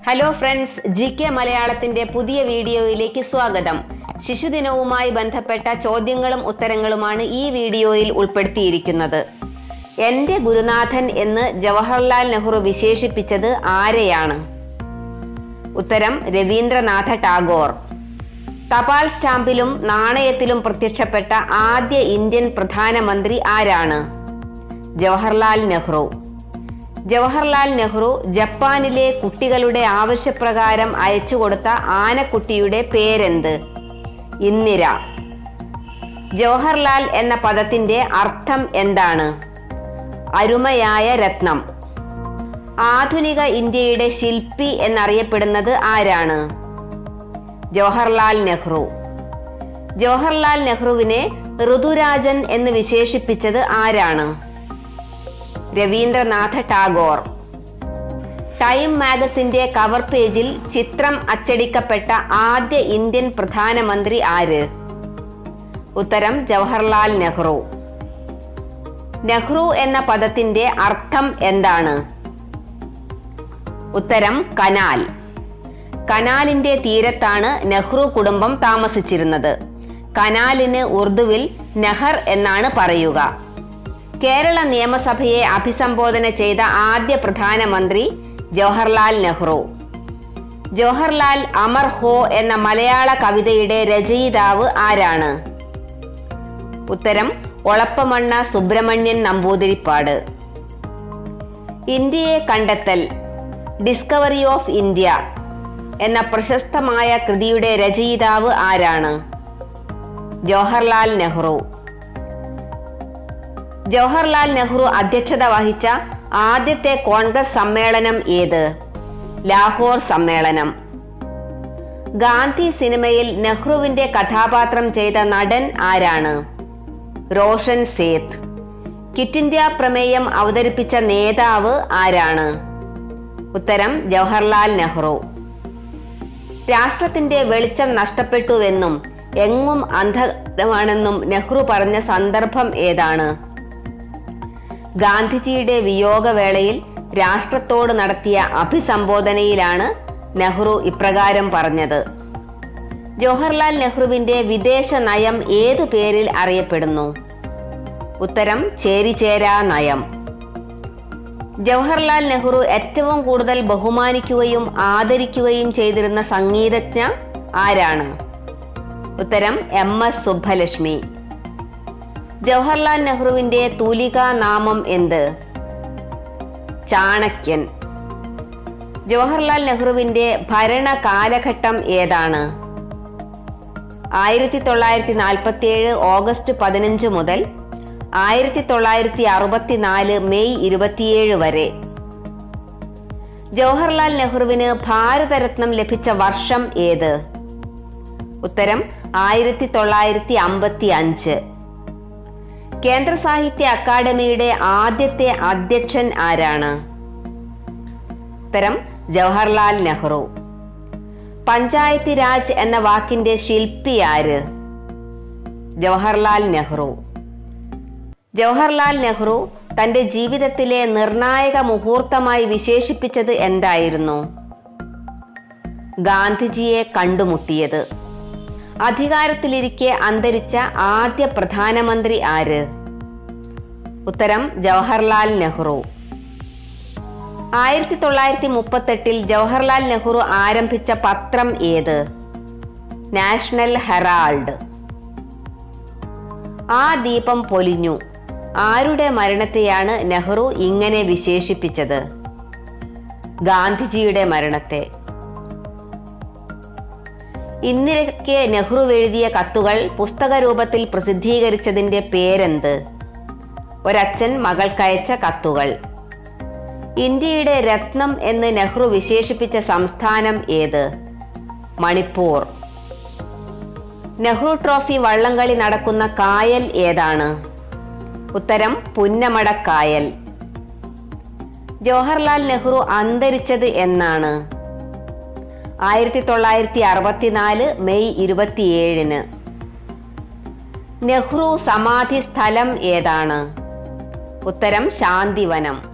hello friends G K മലയാളത്തിന്റെ പുതിയ വീഡിയോയിലേക്ക് സ്വാഗതം ശിശുദിനവുമായി ബന്ധപ്പെട്ട ചോദ്യങ്ങളും ഉത്തരങ്ങളുമാണ് ഈ വീഡിയോയിൽ ഉൾപ്പെടുത്തിയിരിക്കുന്നത് എൻ്റെ ഗുരുനാഥൻ എന്ന് ജവഹർലാൽ നെഹ്റു വിശേഷിപ്പിച്ചത് ആരെയാണ് ഉത്തരം രവീന്ദ്രനാഥ ടാഗോർ തപാൽ സ്റ്റാമ്പിലും നാണയത്തിലും പ്രത്യക്ഷപ്പെട്ട ആദ്യ ഇന്ത്യൻ പ്രധാനമന്ത്രി ആരാണ് ജവഹർലാൽ നെഹ്റു ജവഹർലാൽ നെഹ്റു ജപ്പാനിലെ കുട്ടികളുടെ ആവശ്യപ്രകാരം അയച്ചുകൊടുത്ത ആനക്കുട്ടിയുടെ പേരെന്ത് ഇന്ദിര ജവഹർലാൽ എന്ന പദത്തിന്റെ അർത്ഥം എന്താണ് അരുമയായ രത്നം ആധുനിക ഇന്ത്യയുടെ ശില്പി എന്നറിയപ്പെടുന്നത് ആരാണ് ജവഹർലാൽ നെഹ്റു ജവഹർലാൽ നെഹ്റുവിനെ ഋതുരാജൻ എന്ന് വിശേഷിപ്പിച്ചത് ആരാണ് രവീന്ദ്രനാഥ ടാഗോർ ടൈം മാഗസിന്റെ കവർ പേജിൽ ചിത്രം അച്ചടിക്കപ്പെട്ട ആദ്യ ഇന്ത്യൻ പ്രധാനമന്ത്രി ആര് ഉത്തരം ജവഹർലാൽ നെഹ്റു നെഹ്റു എന്ന പദത്തിന്റെ അർത്ഥം എന്താണ് ഉത്തരം കനാൽ കനാലിന്റെ തീരത്താണ് നെഹ്റു കുടുംബം താമസിച്ചിരുന്നത് കനാലിന് ഉറുദുവിൽ നെഹർ എന്നാണ് പറയുക കേരള നിയമസഭയെ അഭിസംബോധന ചെയ്ത ആദ്യ പ്രധാനമന്ത്രി ജവഹർലാൽ നെഹ്റു ജവഹർലാൽ അമർ ഹോ എന്ന മലയാള കവിതയുടെ രചയിതാവ് ആരാണ് ഉത്തരം ഒളപ്പമണ്ണ സുബ്രഹ്മണ്യൻ നമ്പൂതിരിപ്പാട് ഇന്ത്യയെ കണ്ടെത്തൽ ഡിസ്കവറി ഓഫ് ഇന്ത്യ എന്ന പ്രശസ്തമായ കൃതിയുടെ രചയിതാവ് ആരാണ് ജവഹർലാൽ നെഹ്റു ജവഹർലാൽ നെഹ്റു അധ്യക്ഷത വഹിച്ച ആദ്യത്തെ കോൺഗ്രസ് സമ്മേളനം ഏത് ലാഹോർ സമ്മേളനം ഗാന്ധി സിനിമയിൽ നെഹ്റുവിന്റെ കഥാപാത്രം ചെയ്ത നടൻ ആരാണ് റോഷൻ സേത്ത് ക്വിറ്റ് ഇന്ത്യ പ്രമേയം അവതരിപ്പിച്ച നേതാവ് ആരാണ് ഉത്തരം ജവഹർലാൽ നെഹ്റു രാഷ്ട്രത്തിന്റെ വെളിച്ചം നഷ്ടപ്പെട്ടുവെന്നും എങ്ങും അന്ധമാണെന്നും നെഹ്റു പറഞ്ഞ സന്ദർഭം ഏതാണ് ഗാന്ധിജിയുടെ വിയോഗവേളയിൽ രാഷ്ട്രത്തോട് നടത്തിയ അഭിസംബോധനയിലാണ് നെഹ്റു ഇപ്രകാരം പറഞ്ഞത് ജവഹർലാൽ നെഹ്റുവിന്റെ വിദേശ നയം ഏതു പേരിൽ അറിയപ്പെടുന്നു ഉത്തരം ചേരിചേരാ നയം ജവഹർലാൽ നെഹ്റു ഏറ്റവും കൂടുതൽ ബഹുമാനിക്കുകയും ആദരിക്കുകയും ചെയ്തിരുന്ന സംഗീതജ്ഞ ആരാണ് ഉത്തരം എം എസ് സുബ്ബലക്ഷ്മി ജവഹർലാൽ നെഹ്റുവിന്റെ തൂലികാ നാമം എന്ത് ചാണക്യൻ ജവഹർലാൽ നെഹ്റുവിന്റെ ഭരണ കാലഘട്ടം ഏതാണ് ആയിരത്തി തൊള്ളായിരത്തി നാൽപ്പത്തി ഏഴ് ഓഗസ്റ്റ് പതിനഞ്ച് മുതൽ ആയിരത്തി തൊള്ളായിരത്തി അറുപത്തിനാല് മെയ് ഇരുപത്തിയേഴ് വരെ ജവഹർലാൽ നെഹ്റുവിന് ഭാരതരത്നം ലഭിച്ച വർഷം ഏത് ഉത്തരം ആയിരത്തി തൊള്ളായിരത്തി അമ്പത്തി അഞ്ച് കേന്ദ്ര സാഹിത്യ അക്കാദമിയുടെ ആദ്യത്തെ അധ്യക്ഷൻ ആരാണ് ഉത്തരം ജവഹർലാൽ നെഹ്റു പഞ്ചായത്തി രാജ് എന്ന വാക്കിന്റെ ശില്പി ആര് ജവഹർലാൽ നെഹ്റു ജവഹർലാൽ നെഹ്റു തന്റെ ജീവിതത്തിലെ നിർണായക മുഹൂർത്തമായി വിശേഷിപ്പിച്ചത് എന്തായിരുന്നു ഗാന്ധിജിയെ കണ്ടുമുട്ടിയത് അധികാരത്തിലിരിക്കെ അന്തരിച്ച ആദ്യ പ്രധാനമന്ത്രി ആര് ഉത്തരം ജവഹർലാൽ നെഹ്റു ആയിരത്തി തൊള്ളായിരത്തി മുപ്പത്തെട്ടിൽ ജവഹർലാൽ നെഹ്റു ആരംഭിച്ച പത്രം ഏത് നാഷണൽ ഹെറാൾഡ് ആ ദീപം പൊലിഞ്ഞു ആരുടെ മരണത്തെയാണ് നെഹ്റു ഇങ്ങനെ വിശേഷിപ്പിച്ചത് ഗാന്ധിജിയുടെ മരണത്തെ ഇന്ദിരയ്ക്ക് നെഹ്റു എഴുതിയ കത്തുകൾ പുസ്തക രൂപത്തിൽ പ്രസിദ്ധീകരിച്ചതിന്റെ പേരെന്ത് ഒരച്ഛൻ മകൾക്കയച്ച കത്തുകൾ ഇന്ത്യയുടെ രത്നം എന്ന് നെഹ്റു വിശേഷിപ്പിച്ച സംസ്ഥാനം ഏത് മണിപ്പൂർ നെഹ്റു ട്രോഫി വള്ളംകളി നടക്കുന്ന കായൽ ഏതാണ് ഉത്തരം പുന്നമടക്കായൽ ജവഹർലാൽ നെഹ്റു അന്തരിച്ചത് എന്നാണ് ആയിരത്തി തൊള്ളായിരത്തി അറുപത്തിനാല് മെയ് ഇരുപത്തിയേഴിന് നെഹ്റു സമാധി സ്ഥലം ഏതാണ് ഉത്തരം ശാന്തിവനം